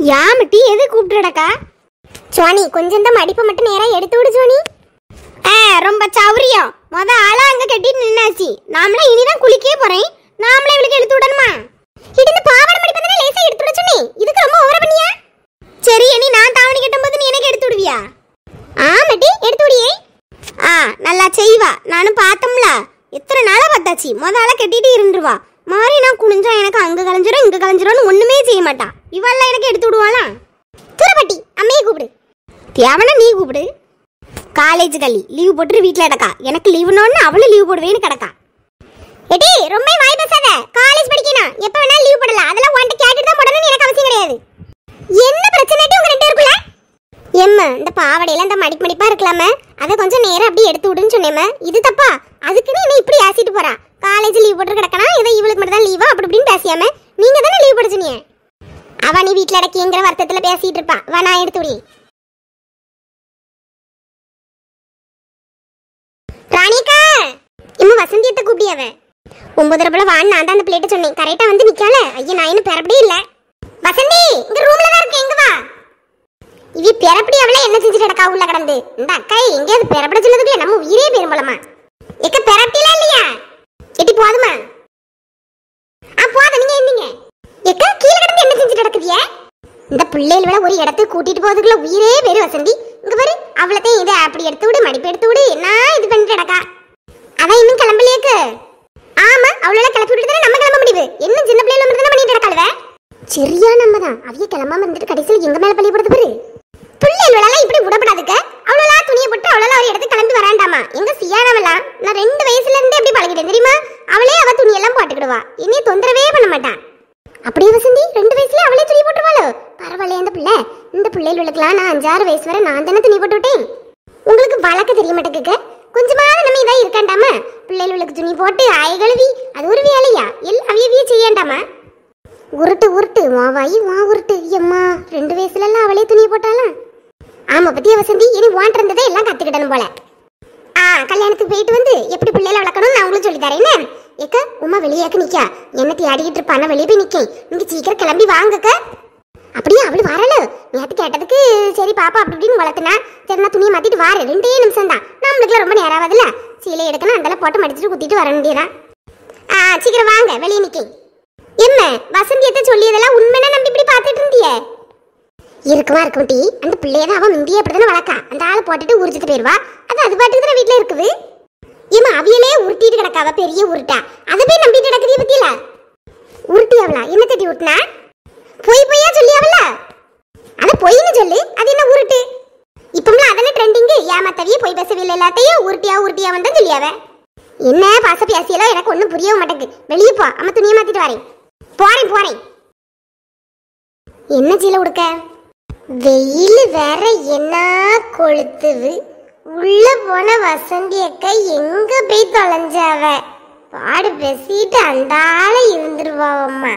யாமட்டி எது கூப்பிட்டுடக்கா சுவாணி கொஞ்சம் தான் மடிப்பை மட்டும் நேரா எடுத்து விடு சுவாணி ஆ ரொம்ப சௌரியம் மொத ஆளா அங்க கட்டிட்டு நின்னாச்சு நாமளே இனிதான் குளிக்கவே போறேன் நாமளே இவளுக்கு எடுத்து விடணுமா இடிந்து பாவாடை மடிப்பு தானே லேசா எடுத்து விட சொன்னேன் இதுக்கு ரொம்ப ஓவர பண்ணியா சரி இனி நான் தாவணி கட்டும்போது நீ எனக்கு எடுத்து விடுவியா ஆமாட்டி எடுத்து விடியே ஆ நல்லா செய்வா நானும் பார்த்தோம்ல எத்தனை நாளா பார்த்தாச்சு முத ஆளா கட்டிட்டு இருந்துருவா மாறி நான் குனிஞ்சா எனக்கு அங்க கலைஞ்சிரும் இங்க கலைஞ்சிரும் ஒண்ணுமே செய்ய மாட்டா இவெல்லாம் எனக்கு எடுத்து விடுவாளா துரப்பட்டி அம்மையை கூப்பிடு தேவனா நீ கூப்பிடு காலேஜ் கள்ளி லீவ் போட்டு வீட்ல கிடக்கா எனக்கு லீவுனோன்னு அவளும் லீவ் போடுவேன்னு கிடக்கா எடி ரொம்ப வாய் பேசாத காலேஜ் படிக்கணும் எப்ப வேணாலும் லீவ் போடலாம் அதெல்லாம் உன்கிட்ட கேட்டுட்டு தான் போடணும்னு எனக்கு அவசியம் கிடையாது என்ன பிரச்சனை உங்க ரெண்டு பேருக்குள்ள எம்மா இந்த பாவடையில இந்த மடிப்பு மடிப்பா இருக்கலாமே அதை கொஞ்சம் நேரம் அப்படியே எடுத்து விடுன்னு சொன்னேம்மா இது தப்பா அதுக்குன்னு என்ன இப்படி ஆசிட்டு போறா காலேஜ் லீவ் போட்டு கிடக்கனா இதை இவளுக்கு மட்டும் தான் லீவா அப்படி இப்படின்னு பேசியாம நீங்க தானே லீவ் போட சொன்னீங்க அவ நீ வீட்ல அடக்கிங்கிற வருத்தத்துல பேசிட்டு இருப்பா வா நான் எடுத்து விடி ராணிக்கா இம்மா வசந்தியத்தை கூப்பிடியாவ ஒன்பதரை போல வான்னு நான் தான் அந்த பிளேட்டை சொன்னேன் கரெக்டா வந்து நிக்கல ஐயா நான் இன்னும் பெறப்படியே இல்ல வசந்தி இங்க ரூம்ல தான் இருக்கேன் எங்க வா இவி பெறப்படி அவளே என்ன செஞ்சுட்டு கிடக்கா உள்ள கிடந்து இந்த அக்கா எங்கேயாவது பெறப்பட சொன்னதுக்குள்ள நம்ம உயிரே போயிரும் போலமா எக்க பெறப்படிலாம் இல்லையா எட்டி போதுமா ஆ போதும் நீங்க எந்தீங்க எக்கா கீழே கிடந்து என்ன செஞ்சுட்டு கிடக்குதிய இந்த பிள்ளைகள ஒரு இடத்துக்கு கூட்டிட்டு போறதுக்குள்ள உயிரே பேரு வசந்தி இங்க பாரு அவளத்தையும் இதை அப்படி எடுத்து விடு மடிப்பு எடுத்து விடு என்ன இது பண்ணிட்டு கிடக்கா அதான் இன்னும் கிளம்பலையேக்கு ஆமா அவளால கிளப்பி விட்டு தானே நம்ம கிளம்ப முடியுது என்ன சின்ன பிள்ளைல மட்டும் தானே பண்ணிட்டு கிடக்காளுவ சரியா நம்ம தான் அவிய கிளம்பாம இருந்துட்டு கடைசியில் எங்க மேல பள்ளி போடுறது பாரு பிள்ளைகளெல்லாம் இப்படி விடப்படாதுக்க அவ்வளோலாம் துணியை போட்டு அவ்வளோலாம் ஒரு இடத்துக்கு கிளம்பி வராண்டாமா எங்க சியானவெல்லாம் நான் ரெண்டு வயசுல இருந்தே எப்படி பழகிட்டேன் தெரியுமா அவளே அவ துணியெல்லாம் போட்டுக்கிடுவா என்னைய தொந்தரவே பண்ண மாட்டான் அப்படியே வசந்தி ரெண்டு வயசுல அவளே துணி போட்டுருவாளோ பரவாயில்லையே அந்த பிள்ளை இந்த பிள்ளைகளுக்கெல்லாம் நான் அஞ்சாறு வயசு வரை நான் தானே துணி போட்டு விட்டேன் உங்களுக்கு வழக்க தெரிய மாட்டேங்குக்க கொஞ்சமாவது நம்ம இதா இருக்காண்டாமா பிள்ளைகளுக்கு துணி போட்டு ஆய கழுவி அது ஒரு வேலையா எல்லாம் அவியவிய செய்யாண்டாமா உருட்டு உருட்டு வா வாயி வா உருட்டு எம்மா ரெண்டு வயசுல எல்லாம் அவளே துணி போட்டாலாம் ஆமா பத்தியா வசந்தி இனி வாண்ட் இருந்ததை எல்லாம் கத்துக்கிடணும் போல ஆ கல்யாணத்துக்கு போயிட்டு வந்து எப்படி பிள்ளைல வளர்க்கணும் நான் உங்களுக்கு சொல்லி தரேன் என்ன ஏக்க உமா வெளியேக்க நிக்கா என்ன தேடிக்கிட்டு இருப்பான வெளியே போய் நிக்கேன் நீங்க சீக்கிரம் கிளம்பி வாங்கக்க அப்படியே அவளு வரல நேத்து கேட்டதுக்கு சரி பாப்பா அப்படி இப்படின்னு வளர்த்துனா சரி நான் துணியை மாத்திட்டு வாரேன் ரெண்டே நிமிஷம் தான் நம்மளுக்குலாம் ரொம்ப நேரம் ஆகுதுல்ல சீலை எடுக்கணும் அதெல்லாம் போட்டு மடிச்சிட்டு குத்திட்டு வர வேண்டியதான் ஆ சீக்கிரம் வாங்க வெளியே நிக்கேன் என்ன வசந்தியத்தை சொல்லியதெல்லாம் உண்மையான நம்பி இப்படி பார்த்துட்டு இருந்தியே இருக்குமா இருக்கும் டி அந்த பிள்ளைய தான் அவன் முந்தியே அப்படிதானே வளர்க்கா அந்த ஆளை போட்டுட்டு உரிச்சிட்டு போயிருவா அது அது பாட்டுக்கு தானே வீட்டுல இருக்குது ஏமா அவியலே உருட்டிட்டு கிடக்காவ பெரிய உருட்டா அதை போய் நம்பிட்டு கிடக்குதே பத்தியில உருட்டி அவளா என்ன தட்டி உருட்டினா பொய் பொய்யா சொல்லி அவள அத பொய்னு சொல்லு அது என்ன உருட்டு இப்பம்லாம் அதனே ட்ரெண்டிங் ஏமாத்தவிய பொய் பேசவில்லை எல்லாத்தையும் உருட்டியா உருட்டியா வந்து சொல்லியாவ என்ன பாச பேசியெல்லாம் எனக்கு ஒன்றும் புரியவும் மாட்டேங்குது வெளியே போ அம்மா துணியை மாத்திட்டு வரேன் போறேன் போறேன் என்ன சீல உடுக்க வெயில் வேற என்ன கொளுத்துது உள்ள போன வசந்தி அக்கா எங்க போய் தொலைஞ்சாவ பாடு பேசிட்டு அந்த ஆளை இருந்துருவா அம்மா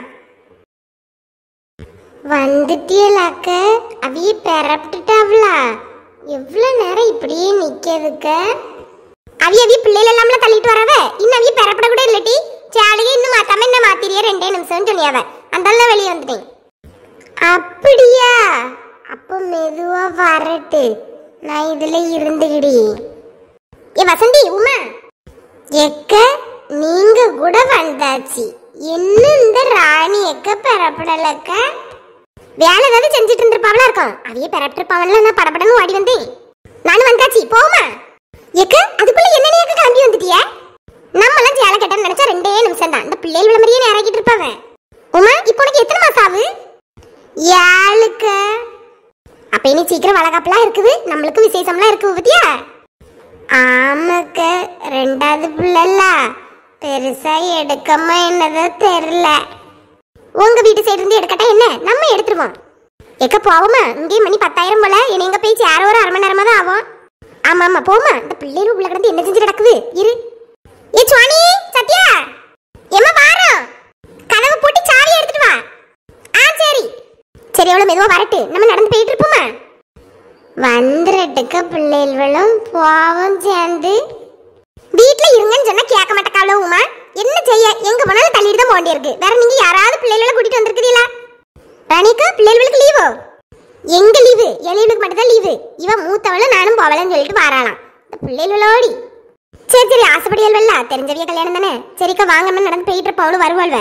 வந்துட்டியலாக்க அவிய பெறப்பட்டுட்டாவளா எவ்வளவு நேரம் இப்படியே நிக்கிறதுக்க அவிய அவிய பிள்ளைல எல்லாம்ல தள்ளிட்டு வரவ இன்னும் அவிய பெறப்பட கூட இல்லட்டி சாலையே இன்னும் மாத்தாம என்ன மாத்திரியே ரெண்டே நிமிஷம் சொல்லியாவ அந்த வெளியே வந்துட்டேன் அப்படியா அப்போ மெதுவா வரட்டு நான் இதுல இருந்துகிடி ஏ வசந்தி உமா எக்க நீங்க கூட வந்தாச்சு என்ன இந்த ராணி எக்க பெறப்படலக்க வேலை ஏதாவது செஞ்சுட்டு இருந்திருப்பாவளா இருக்கும் அதையே பெறப்பட்டிருப்பாவன்ல நான் படப்படன்னு ஓடி வந்தேன் நானும் வந்தாச்சு போமா எக்க அதுக்குள்ள என்ன நீ கிளம்பி வந்துட்டிய நம்மளாம் சேலை கட்டன்னு நினைச்சா ரெண்டே நிமிஷம் தான் இந்த பிள்ளைகள் விளம்பரியே நேராக்கிட்டு இருப்பாவ உமா இப்போ உனக்கு எத்தனை மாசம் ஆகுது ஏழுக்கு அப்ப இனி சீக்கிரம் வளகாப்பெல்லாம் இருக்குது நம்மளுக்கு விசேஷம்லாம் இருக்கு பத்தியா ஆமாக்க ரெண்டாவது பிள்ளைல பெருசா எடுக்கமா என்னதோ தெரியல உங்க வீட்டு சைடு இருந்து எடுக்கட்டா என்ன நம்ம எடுத்துருவோம் எக்க போவோமா இங்கே மணி பத்தாயிரம் போல இனி எங்க போய் சேர ஒரு அரை மணி நேரமா தான் ஆகும் ஆமா ஆமா போமா இந்த பிள்ளைகள் உள்ள கிடந்து என்ன செஞ்சு கிடக்குது இரு ஏ சுவாணி சத்யா எம்மா வாரம் கதவை போட்டு சாவி எடுத்துட்டு வா ஆ சரி சரி எவ்வளவு மெதுவா வரட்டு நம்ம நடந்து போயிட்டு இருப்போமா வந்துரட்டுக்க பிள்ளைகளும் போவோம் சேர்ந்து வீட்ல இருங்கன்னு சொன்னா கேட்க மாட்டேக்காவளோ உமா என்ன செய்ய எங்க போனாலும் தள்ளிட்டு தான் போண்டிய இருக்கு வேற நீங்க யாராவது பிள்ளைகளை கூட்டிட்டு வந்திருக்கிறீங்களா ராணிக்கா பிள்ளைகளுக்கு லீவோ எங்க லீவு இளையவளுக்கு மட்டும் தான் லீவு இவ மூத்தவள நானும் போவலன்னு சொல்லிட்டு வாராளாம் இந்த பிள்ளைகளோடி சரி சரி ஆசைப்படியல்வல்ல தெரிஞ்சவிய கல்யாணம் தானே சரிக்கா வாங்கன்னு நடந்து போயிட்டு இருப்பவளும் வருவாள்வ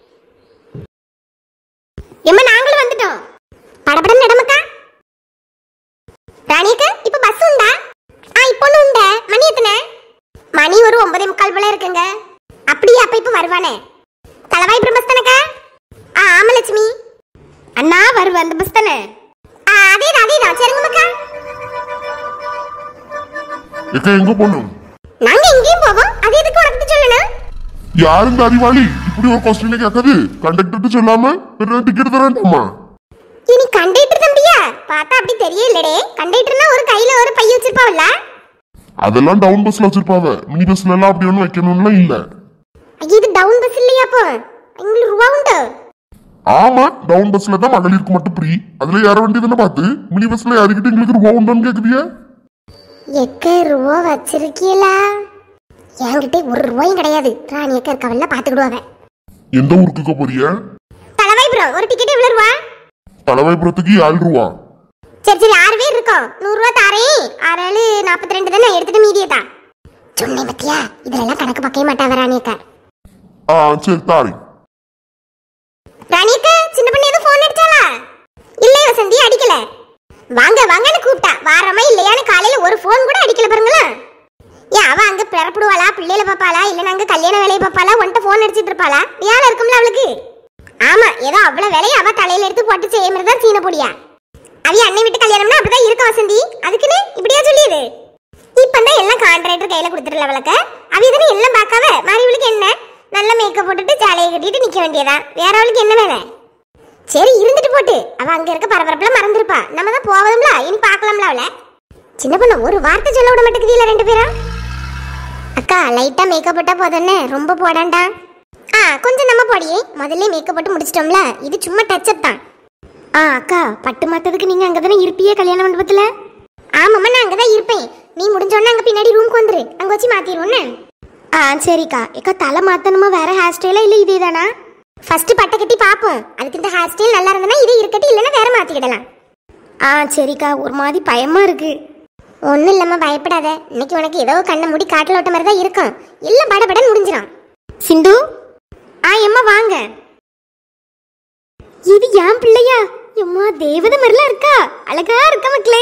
எம்மா நாங்களும் வந்துட்டோம் படபடம் நடமக்கா ராணியக்கா இப்ப பஸ் உண்டா ஆ இப்போ உண்ட மணி எத்தனை மணி ஒரு ஒன்பதே முக்கால் போல இருக்குங்க அப்படியே அப்ப இப்ப வருவானே தலவாய் பஸ் தானக்கா ஆ ஆமா லட்சுமி அண்ணா வருவ அந்த பஸ் தானே ஆ அதேதான் அதேதான் சரிங்க மக்கா எக்க எங்க போகணும் நாங்க எங்கேயும் போவோம் அது எதுக்கு உனக்கு சொல்லணும் யாரு இந்த அறிவாளி இப்படி ஒரு கொஸ்டின் கேட்காது கண்டக்டர் சொல்லாம டிக்கெட் தரேன்டாமா இனி கண்டக்டர் தம்பியா பார்த்தா அப்படி தெரியலடே கண்டக்டர்னா ஒரு கையில ஒரு பை வச்சிருப்பாவல்ல அதெல்லாம் டவுன் பஸ்ல வச்சிருப்பாவ மினி பஸ்ல எல்லாம் அப்படி ஒண்ணும் வைக்கணும்லாம் இல்ல ஐயா, இது டவுன் பஸ் இல்லையா அப்போ எங்களுக்கு ரூபா உண்டு ஆமா டவுன் பஸ்ல தான் மகளிருக்கு மட்டும் ஃப்ரீ அதுல யார வேண்டியதுன்னு பார்த்து மினி பஸ்ல யாருக்கிட்ட எங்களுக்கு ரூபா உண்டான்னு கேக்குறியா எக்க ரூபா வச்சிருக்கீங்களா என்கிட்ட ஒரு ரூபாயும் கிடையாது ராணி அக்கா இருக்கவல்ல பாத்துக்கிடுவாங்க எந்த ஊருக்கு போறிய தலைவாய்புரம் ஒரு டிக்கெட் எவ்வளவு ரூபா தலைவாய்புரத்துக்கு ஏழு ரூபா சரி சரி ஆறு பேர் இருக்கோம் நூறு ரூபா தாரேன் ஆறு ஏழு நாற்பத்தி ரெண்டு தானே எடுத்துட்டு மீதியை தான் சொன்னேன் பத்தியா இதெல்லாம் கணக்கு பார்க்கவே மாட்டாவ ராணி அக்கா ஆ சரி தாரி ராணி அக்கா சின்ன பொண்ணு எதுவும் ஃபோன் அடிச்சாளா இல்லை வசந்தி அடிக்கல வாங்க வாங்கன்னு கூப்பிட்டா வாரமா இல்லையான்னு காலையில ஒரு ஃபோன் கூட அடிக்கல பாருங்களா ஏன் அவ அங்க பிறப்புடுவாளா பிள்ளைல பாப்பாளா இல்ல அங்க கல்யாண வேலையை பாப்பாளா உன்ட்ட ஃபோன் அடிச்சிட்டு இருப்பாளா வேலை இருக்கும்ல அவளுக்கு ஆமா ஏதோ அவ்வளவு வேலையை அவ தலையில எடுத்து போட்டு செய்ய மாதிரி தான் சீன பொடியா அவிய அன்னை விட்டு கல்யாணம்னா அப்படிதான் இருக்க வசந்தி அதுக்குன்னு இப்படியா சொல்லியது இப்பதான் எல்லாம் கான்ட்ராக்டர் கையில கொடுத்துடல அவளுக்கு அவிய தானே எல்லாம் பார்க்காவ மாறிவளுக்கு என்ன நல்ல மேக்கப் போட்டுட்டு ஜாலையை கட்டிட்டு நிக்க வேண்டியதா வேற அவளுக்கு என்ன வேலை சரி இருந்துட்டு போட்டு அவ அங்க இருக்க பரபரப்புல மறந்துருப்பா நம்ம தான் போவதும்ல இனி பார்க்கலாம்ல அவளை சின்ன பொண்ணு ஒரு வார்த்தை சொல்ல விட மாட்டேங்குதுல ரெண்டு பேரும் அக்கா லைட்டா மேக்கப் போட்டா போதும்னே ரொம்ப போடாண்டா ஆ கொஞ்சம் நம்ம போடியே முதல்ல மேக்கப் போட்டு முடிச்சிட்டோம்ல இது சும்மா டச்சப் தான் ஆ அக்கா பட்டு மாத்ததுக்கு நீங்க அங்க தானே இருப்பியே கல்யாண மண்டபத்துல ஆமாம்மா நான் அங்கதான் இருப்பேன் நீ முடிஞ்சோடனே அங்க பின்னாடி ரூம்க்கு வந்துரு அங்க வச்சு மாத்திடுவோன்னு ஆ சரிக்கா ஏக்கா தலை மாத்தணுமா வேற ஹேர் ஸ்டைலா இல்ல இதே தானா ஃபர்ஸ்ட் பட்டை கட்டி பாப்போம் அதுக்கு இந்த ஹேர் ஸ்டைல் நல்லா இருந்தனா இதே இருக்கட்டும் இல்லைன்னா வேற மாத்திக்கிடலாம் ஆ சரிக்கா ஒரு மாதிரி பயமா இருக்கு ஒன்றும் இல்லம்மா பயப்படாத இன்னைக்கு உனக்கு ஏதோ கண்ணை மூடி காட்டில் ஓட்ட மாதிரி தான் இருக்கும் எல்லாம் படபடன்னு முடிஞ்சிடும் சிந்து ஆ எம்மா வாங்க இது என் பிள்ளையா எம்மா தேவதை மாதிரிலாம் இருக்கா அழகா இருக்க மக்களே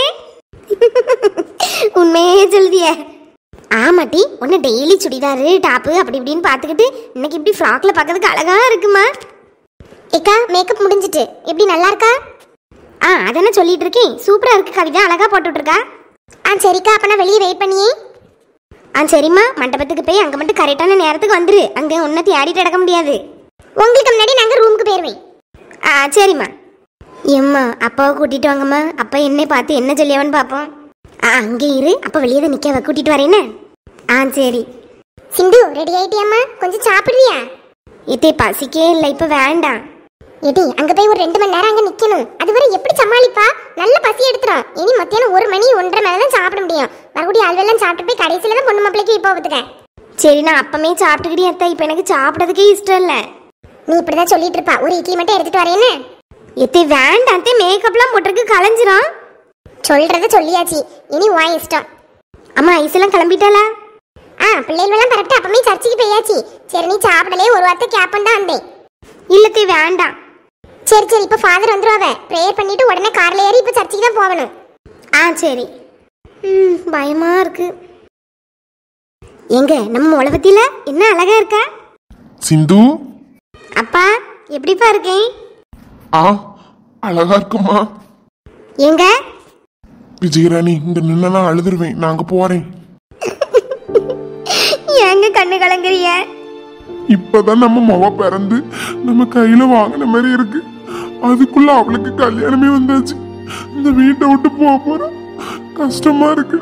உண்மையே சொல்லுதிய ஆமாட்டி உன்னை டெய்லி சுடிதாரு டாப்பு அப்படி இப்படின்னு பார்த்துக்கிட்டு இன்னைக்கு இப்படி ஃப்ராக்ல பார்க்கறதுக்கு அழகா இருக்குமா ஏக்கா மேக்கப் முடிஞ்சிட்டு எப்படி நல்லா இருக்கா ஆ அதானே சொல்லிட்டு இருக்கேன் சூப்பரா இருக்கு கவிதா அழகா போட்டுட்டு இருக்கா ஆ சரிக்கா அப்ப நான் வெளியே வெயிட் பண்ணியே ஆ சரிம்மா மண்டபத்துக்கு போய் அங்க மட்டும் கரெக்டான நேரத்துக்கு வந்துரு அங்க உன்னை தேடிட்டு நடக்க முடியாது உங்களுக்கு முன்னாடி நாங்க ரூமுக்கு போயிருவேன் ஆ சரிம்மா எம்மா அப்பாவை கூட்டிட்டு வாங்கம்மா அப்பா என்னை பார்த்து என்ன சொல்லியவன்னு பார்ப்போம் ஆ அங்கே இரு அப்போ வெளியே தான் நிற்க கூட்டிட்டு வரேன்னு ஆ சரி சிந்து ரெடி ஆயிட்டியாம்மா கொஞ்சம் சாப்பிடுறியா இதே பசிக்கே இல்லை இப்போ வேண்டாம் எடி அங்க போய் ஒரு ரெண்டு மணி நேரம் அங்க நிக்கணும் அதுவரை எப்படி சமாளிப்பா நல்ல பசி எடுத்துரும் இனி மத்தியானம் ஒரு மணி ஒன்றரை மேல தான் சாப்பிட முடியும் மறுபடியும் அல்வெல்லாம் சாப்பிட்டு போய் கடைசியில தான் பொண்ணு மாப்பிளைக்கு இப்போ பார்த்துக்க சரி நான் அப்பமே சாப்பிட்டுக்கிட்டே அத்தா இப்போ எனக்கு சாப்பிடறதுக்கே இஷ்டம் இல்லை நீ இப்படிதான் சொல்லிட்டு இருப்பா ஒரு இட்லி மட்டும் எடுத்துட்டு வரேன்னு எத்தே வேண்டாம் அத்தே மேக்கப்லாம் போட்டிருக்கு கலைஞ்சிரும் சொல்றத சொல்லியாச்சு இனி உன் இஷ்டம் அம்மா ஐஸ்லாம் கிளம்பிட்டாளா ஆ பிள்ளைகளெல்லாம் கரெக்டாக அப்பமே சர்ச்சுக்கு போயாச்சு சரி நீ சாப்பிடலே ஒரு வார்த்தை கேப்பன் தான் வந்தேன் இல்லத்தே வேண்டாம் சரி சரி இப்போ ஃபாதர் வந்துருவாவ ப்ரேயர் பண்ணிட்டு உடனே கார்ல ஏறி இப்போ சர்ச்சுக்கு தான் போகணும் ஆ சரி ம் பயமா இருக்கு எங்க நம்ம உலகத்தில என்ன அழகா இருக்கா சிந்து அப்பா எப்படிப்பா இருக்கேன் ஆ அழகா இருக்குமா எங்க விஜயராணி இங்க நின்னா நான் அழுதுருவேன் நான் அங்க போறேன் எங்க கண்ணு கலங்குறிய இப்பதான் நம்ம மொவ பிறந்து நம்ம கையில வாங்கின மாதிரி இருக்கு அதுக்குள்ள அவளுக்கு கல்யாணமே வந்தாச்சு இந்த வீட்டை விட்டு போக போறோம் கஷ்டமா இருக்கு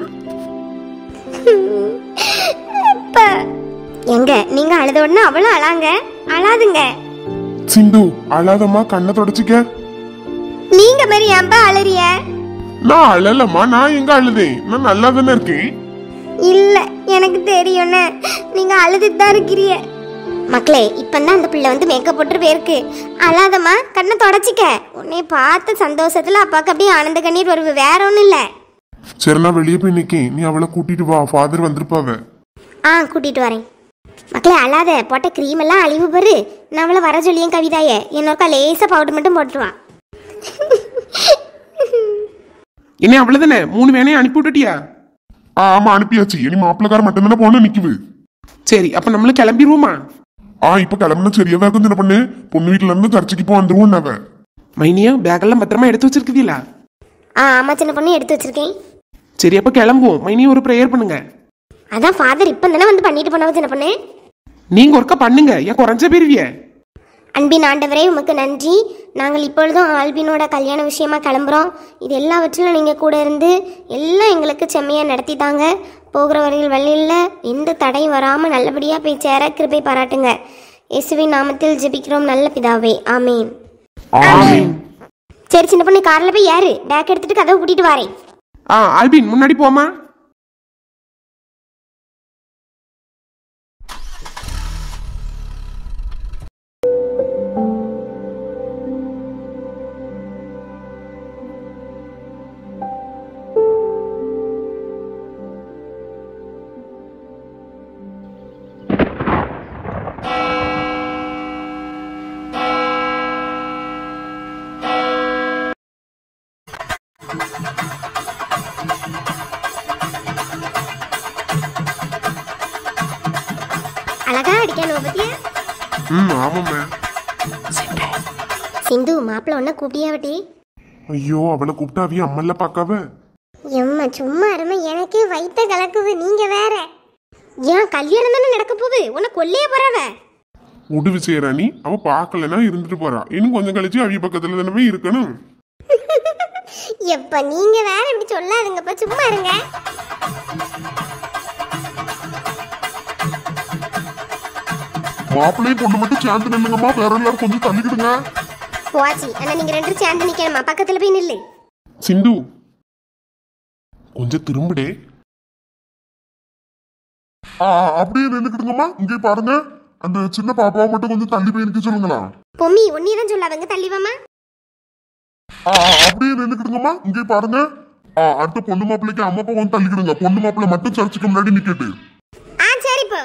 எங்க நீங்க அழுத உடனே அவளும் அழாங்க அழாதுங்க சிந்து அழாதம்மா கண்ணை தொடச்சிக்க நீங்க மாதிரி ஏன்பா அழறிய நான் அழலம்மா நான் எங்க அழுதேன் நான் நல்லா தானே இருக்கேன் இல்ல எனக்கு தெரியும்னு நீங்க அழுதுட்டு தான் இருக்கிறிய மக்களே இப்பந்தான் அந்த பிள்ளை வந்து மேக்கப் போட்டு போயிருக்கு அழாதம்மா கண்ணை தொடச்சிக்க உன்னை பார்த்த சந்தோஷத்துல அப்பாவுக்கு அப்படியே ஆனந்த கண்ணீர் வருது வேற ஒன்றும் இல்லை சரி நான் வெளியே போய் நிக்கேன் நீ அவளை கூட்டிட்டு வா ஃபாதர் வந்திருப்பாவ ஆ கூட்டிட்டு வரேன் மக்களே அழாத போட்ட க்ரீம் எல்லாம் அழிவு பாரு நான் அவளை வர சொல்லியேன் கவிதாய என்னோக்கா லேசா பவுடர் மட்டும் போட்டுருவா என்ன அவ்வளவுதானே மூணு வேணையும் அனுப்பி விட்டுட்டியா ஆ, ஆமா அனுப்பியாச்சு இனி மாப்பிள்ளக்கார மட்டும் தானே போன நிக்குது சரி அப்ப நம்மளும் கிளம்பிடுவோமா ஆ இப்ப கிளம்புனா சரியா தான் இருக்கும் சின்ன பொண்ணு பொண்ணு வீட்டுல இருந்து சர்ச்சைக்கு போ வந்துருவோம் அவ மைனியா பேக்கெல்லாம் பத்திரமா எடுத்து வச்சிருக்கீங்களா ஆ ஆமா சின்ன பொண்ணு எடுத்து வச்சிருக்கேன் சரி அப்ப கிளம்புவோம் மைனியா ஒரு ப்ரேயர் பண்ணுங்க அதான் ஃபாதர் இப்போ தானே வந்து பண்ணிட்டு போனவ சின்ன பொண்ணு நீங்க ஒருக்கா பண்ணுங்க ஏன் குறைஞ்ச பேருவிய அன்பின் ஆண்டவரே உமக்கு நன்றி நாங்கள் இப்பொழுதும் ஆல்பினோட கல்யாண விஷயமா கிளம்புறோம் இது எல்லாவற்றிலும் நீங்கள் கூட இருந்து எல்லாம் எங்களுக்கு செம்மையாக நடத்தி தாங்க போகிற வரையில் வழியில் எந்த தடையும் வராமல் நல்லபடியாக போய் சேர கிருபை பாராட்டுங்க இயேசுவின் நாமத்தில் ஜெபிக்கிறோம் நல்ல பிதாவே ஆமேன் ஆமென். சரி சின்ன பொண்ணு காரில் போய் யாரு பேக் எடுத்துட்டு கதவை கூட்டிட்டு வரேன் ஆ ஆல்பின் முன்னாடி போமா அழகா அடிக்கணும் பத்தியா ம் ஆமாம்மா சிந்து மாப்பிள்ள ஒன்ன கூப்பிட்டியாவட்டி ஐயோ அவளை கூப்பிட்டா அவிய அம்மல்ல பாக்காவ எம்மா சும்மா இருமா எனக்கு வயித்த கலக்குது நீங்க வேற ஏன் கல்யாணம் தானே நடக்க போகுது உன்னை கொல்லையே போறவ உடுவு செய்யறானி அவ பார்க்கலன்னா இருந்துட்டு போறா இன்னும் கொஞ்சம் கழிச்சு அவிய பக்கத்துல தானே போய் இருக்கணும் எப்ப நீங்க வேற இப்படி சொல்லாதுங்கப்பா சும்மா இருங்க மாப்பிள்ளையும் பொண்ணு மட்டும் சேர்ந்து நின்னுங்கம்மா வேற எல்லாரும் கொஞ்சம் தள்ளிக்கிடுங்க போச்சு ஆனா நீங்க ரெண்டு பேரும் சேர்ந்து நிக்கணுமா பக்கத்துல போய் நில்லு சிந்து கொஞ்சம் திரும்புடே ஆ அப்படியே நின்னுக்கிடுங்கம்மா இங்கே பாருங்க அந்த சின்ன பாப்பாவை மட்டும் கொஞ்சம் தள்ளி போய் நிக்க சொல்லுங்களா பொம்மி ஒன்னே தான் சொல்லாதங்க தள்ளிவாமா ஆ அப்படியே நின்னுக்கிடுங்கம்மா இங்கே பாருங்க ஆ அடுத்த பொண்ணு மாப்பிள்ளைக்கு அம்மா அப்பா வந்து தள்ளிக்கிடுங்க பொண்ணு மாப்பிள்ளை மட்டும் சர்ச்சுக்கு முன்னாடி நிக்கட்டு ஆ சரி இப்போ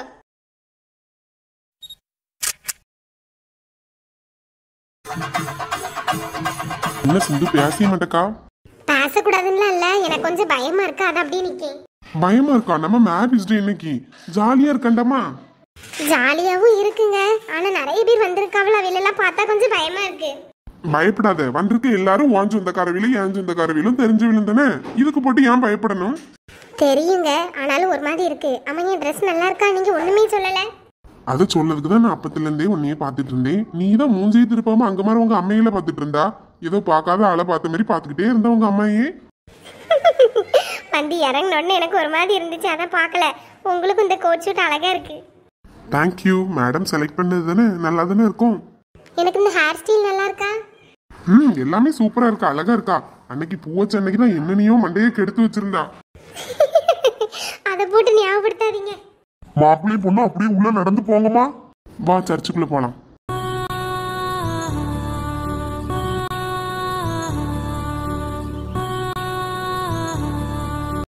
என்ன சிந்து பேசிய மாட்டேக்கா பேசக்கூடாதுன்னு இல்ல எனக்கு கொஞ்சம் பயமா இருக்கு அதான் அப்படியே நிக்கேன் பயமா இருக்கா நம்ம மேரேஜ் டே இன்னைக்கு ஜாலியா இருக்கண்டாமா ஜாலியாவும் இருக்குங்க ஆனா நிறைய பேர் வந்திருக்காவல அவையிலெல்லாம் பார்த்தா கொஞ்சம் பயமா இருக்கு பயப்படாத வந்திருக்க எல்லாரும் உன் சொந்தக்காரவிலும் என் சொந்தக்காரவிலும் தெரிஞ்சவிலும் தானே இதுக்கு போட்டு ஏன் பயப்படணும் தெரியுங்க ஆனாலும் ஒரு மாதிரி இருக்கு அம்மா என் ட்ரெஸ் நல்லா இருக்கா நீங்க ஒண்ணுமே சொல்லல அதை சொல்லதுக்கு தான் நான் அப்பத்துல இருந்தே உன்னையே பார்த்துட்டு இருந்தேன் நீ தான் மூஞ்சியை திருப்பாம அங்க மாதிரி உங்க அம்மையில பார்த்துட்டு இருந்தா ஏதோ பார்க்காத ஆளை பார்த்த மாதிரி பார்த்துக்கிட்டே இருந்தா உங்க அம்மையே வந்து இறங்கினோடனே எனக்கு ஒரு மாதிரி இருந்துச்சு அதான் பார்க்கல உங்களுக்கும் இந்த கோட் ஷூட் அழகா இருக்கு தேங்க்யூ மேடம் செலக்ட் பண்ணது தானே நல்லா தானே இருக்கும் எனக்கு இந்த ஹேர் ஸ்டைல் நல்லா இருக்கா ம் எல்லாமே சூப்பரா இருக்கா அழகா இருக்கா அன்னைக்கு பூவச்ச அன்னைக்கு தான் என்னனையோ மண்டையை கெடுத்து வச்சிருந்தா அதை போட்டு ஞாபகப்படுத்தாதீங்க மாப்பிள்ளையும் பொண்ணு அப்படியே உள்ள நடந்து போங்கம்மா வா சர்ச்சுக்குள்ள போலாம்